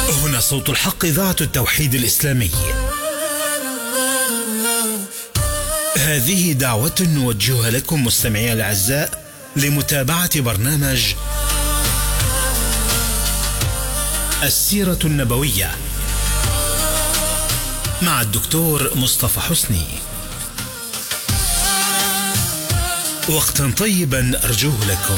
هنا صوت الحق إذاعة التوحيد الإسلامي هذه دعوة نوجهها لكم مستمعي الأعزاء لمتابعة برنامج السيرة النبوية مع الدكتور مصطفى حسني وقتا طيبا أرجوه لكم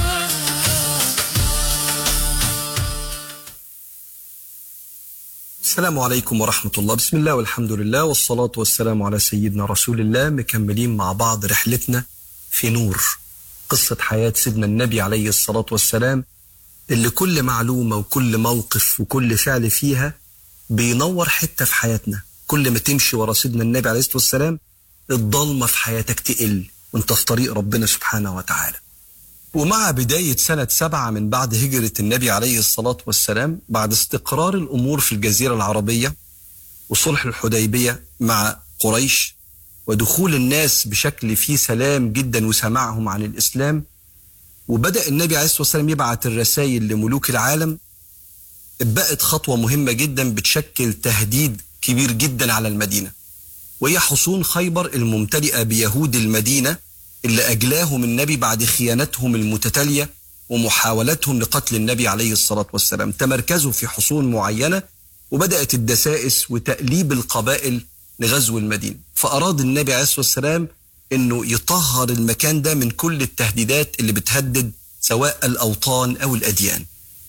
السلام عليكم ورحمة الله بسم الله والحمد لله والصلاة والسلام على سيدنا رسول الله مكملين مع بعض رحلتنا في نور قصة حياة سيدنا النبي عليه الصلاة والسلام اللي كل معلومة وكل موقف وكل فعل فيها بينور حتة في حياتنا كل ما تمشي ورا سيدنا النبي عليه الصلاة والسلام الضلمة في حياتك تقل وانت في طريق ربنا سبحانه وتعالى ومع بداية سنة سبعة من بعد هجرة النبي عليه الصلاة والسلام بعد استقرار الأمور في الجزيرة العربية وصلح الحديبية مع قريش ودخول الناس بشكل فيه سلام جدا وسماعهم عن الإسلام وبدأ النبي عليه الصلاة والسلام يبعت الرسائل لملوك العالم بقت خطوة مهمة جدا بتشكل تهديد كبير جدا على المدينة وهي حصون خيبر الممتلئة بيهود المدينة اللي أجلاهم النبي بعد خيانتهم المتتالية ومحاولتهم لقتل النبي عليه الصلاة والسلام تمركزوا في حصون معينة وبدأت الدسائس وتأليب القبائل لغزو المدينة فأراد النبي عليه الصلاة والسلام أنه يطهر المكان ده من كل التهديدات اللي بتهدد سواء الأوطان أو الأديان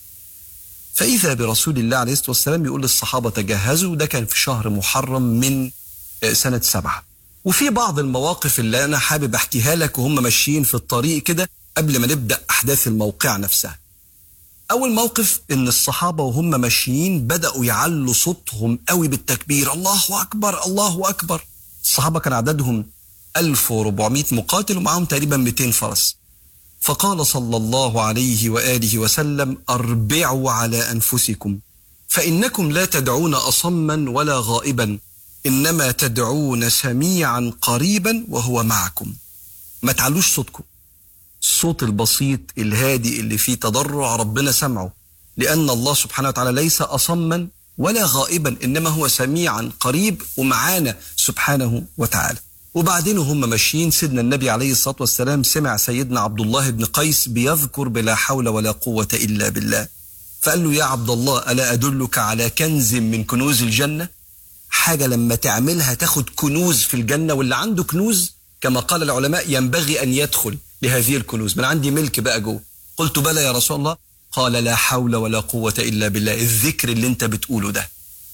فإذا برسول الله عليه الصلاة والسلام يقول للصحابة تجهزوا وده كان في شهر محرم من سنة سبعة وفي بعض المواقف اللي أنا حابب أحكيها لك وهم ماشيين في الطريق كده قبل ما نبدأ أحداث الموقع نفسها أول موقف إن الصحابة وهم ماشيين بدأوا يعلوا صوتهم قوي بالتكبير الله أكبر الله أكبر الصحابة كان عددهم 1400 مقاتل ومعهم تقريبا 200 فرس فقال صلى الله عليه وآله وسلم أربعوا على أنفسكم فإنكم لا تدعون أصما ولا غائبا إنما تدعون سميعا قريبا وهو معكم ما تعلوش صوتكم الصوت البسيط الهادي اللي فيه تضرع ربنا سمعه لأن الله سبحانه وتعالى ليس أصما ولا غائبا إنما هو سميعا قريب ومعانا سبحانه وتعالى وبعدين هم ماشيين سيدنا النبي عليه الصلاة والسلام سمع سيدنا عبد الله بن قيس بيذكر بلا حول ولا قوة إلا بالله فقال له يا عبد الله ألا أدلك على كنز من كنوز الجنة حاجة لما تعملها تاخد كنوز في الجنة واللي عنده كنوز كما قال العلماء ينبغي أن يدخل لهذه الكنوز من عندي ملك بقى جوه قلت بلى يا رسول الله قال لا حول ولا قوة إلا بالله الذكر اللي انت بتقوله ده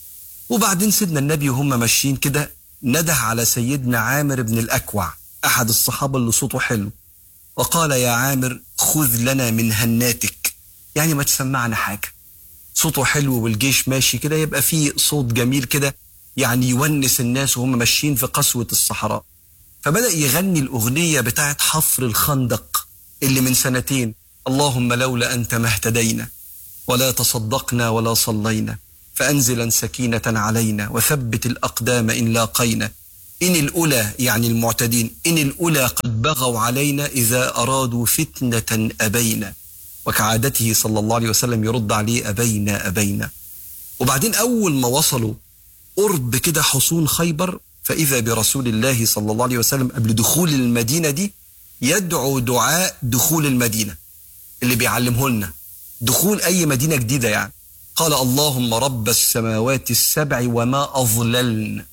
وبعدين سيدنا النبي وهم ماشيين كده نده على سيدنا عامر بن الأكوع أحد الصحابة اللي صوته حلو وقال يا عامر خذ لنا من هناتك يعني ما تسمعنا حاجة صوته حلو والجيش ماشي كده يبقى فيه صوت جميل كده يعني يونس الناس وهم ماشيين في قسوة الصحراء فبدأ يغني الأغنية بتاعت حفر الخندق اللي من سنتين اللهم لولا أنت ما اهتدينا ولا تصدقنا ولا صلينا فأنزلا سكينة علينا وثبت الأقدام إن لاقينا إن الأولى يعني المعتدين إن الأولى قد بغوا علينا إذا أرادوا فتنة أبينا وكعادته صلى الله عليه وسلم يرد عليه أبينا أبينا وبعدين أول ما وصلوا قرب كده حصون خيبر فإذا برسول الله صلى الله عليه وسلم قبل دخول المدينة دي يدعو دعاء دخول المدينة اللي بيعلمه لنا دخول أي مدينة جديدة يعني قال اللهم رب السماوات السبع وما أظللن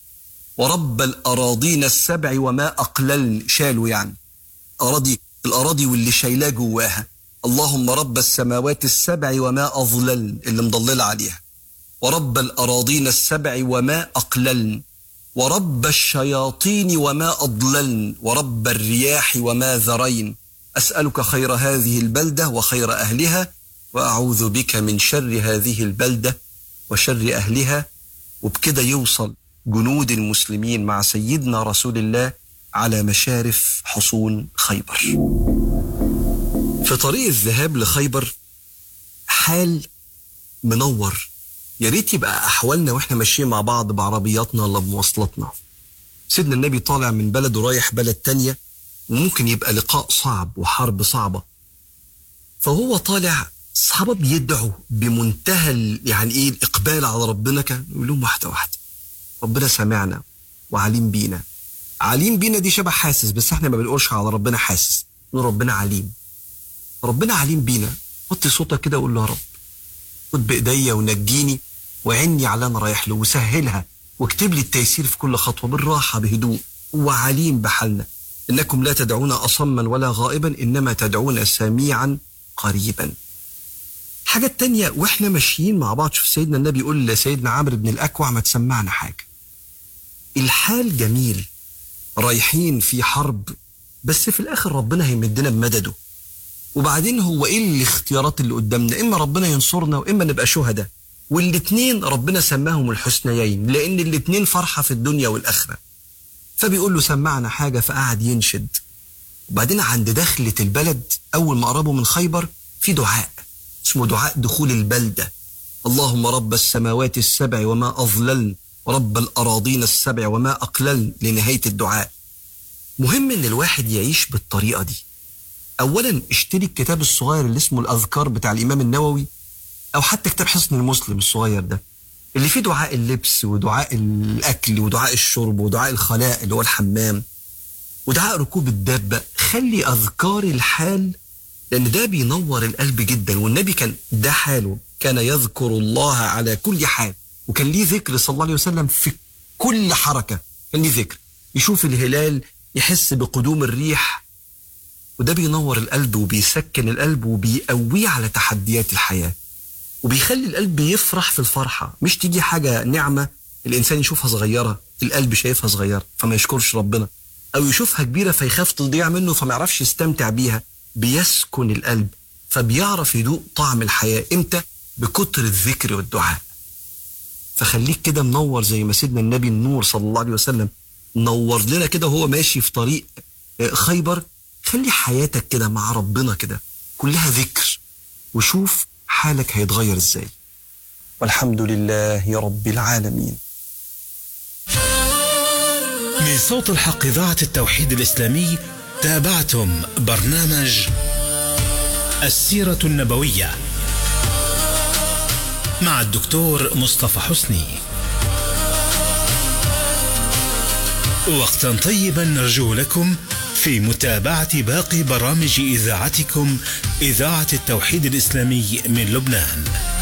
ورب الأراضين السبع وما أقللن شالوا يعني أراضي الأراضي واللي شايلاه جواها اللهم رب السماوات السبع وما أظللن اللي مضللة عليها ورب الأراضين السبع وما أقللن ورب الشياطين وما أضللن ورب الرياح وما ذرين أسألك خير هذه البلدة وخير أهلها وأعوذ بك من شر هذه البلدة وشر أهلها وبكده يوصل جنود المسلمين مع سيدنا رسول الله على مشارف حصون خيبر في طريق الذهاب لخيبر حال منور يا ريت يبقى احوالنا واحنا ماشيين مع بعض بعربياتنا ولا بمواصلاتنا سيدنا النبي طالع من بلد ورايح بلد تانية وممكن يبقى لقاء صعب وحرب صعبة فهو طالع الصحابة بيدعوا بمنتهى ال- يعني ايه الإقبال على ربنا كان يقول لهم واحدة واحدة ربنا سمعنا وعليم بينا عليم بينا دي شبه حاسس بس احنا ما بنقولش على ربنا حاسس نقول ربنا عليم ربنا عليم بينا حط صوتك كده وقول له يا رب خد بايديا ونجيني وعني على انا رايح له وسهلها واكتب لي التيسير في كل خطوه بالراحه بهدوء هو عليم بحالنا انكم لا تدعون اصما ولا غائبا انما تدعون سميعا قريبا حاجة تانية واحنا ماشيين مع بعض شوف سيدنا النبي يقول لسيدنا عمرو بن الأكوع ما تسمعنا حاجة الحال جميل رايحين في حرب بس في الآخر ربنا هيمدنا بمدده وبعدين هو ايه الاختيارات اللي قدامنا اما ربنا ينصرنا واما نبقى شهداء والاتنين ربنا سماهم الحسنيين لان الاتنين فرحة في الدنيا والاخرة فبيقول له سمعنا حاجة فقعد ينشد وبعدين عند دخلة البلد اول ما قربوا من خيبر في دعاء اسمه دعاء دخول البلدة اللهم رب السماوات السبع وما اضللن ورب الاراضين السبع وما اقللن لنهاية الدعاء مهم ان الواحد يعيش بالطريقة دي اولا اشتري الكتاب الصغير اللي اسمه الاذكار بتاع الامام النووي او حتى كتاب حصن المسلم الصغير ده اللي فيه دعاء اللبس ودعاء الاكل ودعاء الشرب ودعاء الخلاء اللي هو الحمام ودعاء ركوب الدابه خلي اذكار الحال لان ده بينور القلب جدا والنبي كان ده حاله كان يذكر الله على كل حال وكان ليه ذكر صلى الله عليه وسلم في كل حركه كان ليه ذكر يشوف الهلال يحس بقدوم الريح وده بينور القلب وبيسكن القلب وبيقويه على تحديات الحياة وبيخلي القلب يفرح في الفرحة مش تيجي حاجة نعمة الإنسان يشوفها صغيرة القلب شايفها صغيرة فما يشكرش ربنا أو يشوفها كبيرة فيخاف تضيع منه فما يعرفش يستمتع بيها بيسكن القلب فبيعرف يدوق طعم الحياة إمتى بكتر الذكر والدعاء فخليك كده منور زي ما سيدنا النبي النور صلى الله عليه وسلم نور لنا كده وهو ماشي في طريق آه، خيبر خلي حياتك كده مع ربنا كده كلها ذكر وشوف حالك هيتغير ازاي والحمد لله رب العالمين من صوت الحق إذاعة التوحيد الإسلامي تابعتم برنامج السيرة النبوية مع الدكتور مصطفى حسني وقتا طيبا نرجو لكم في متابعة باقي برامج إذاعتكم إذاعة التوحيد الإسلامي من لبنان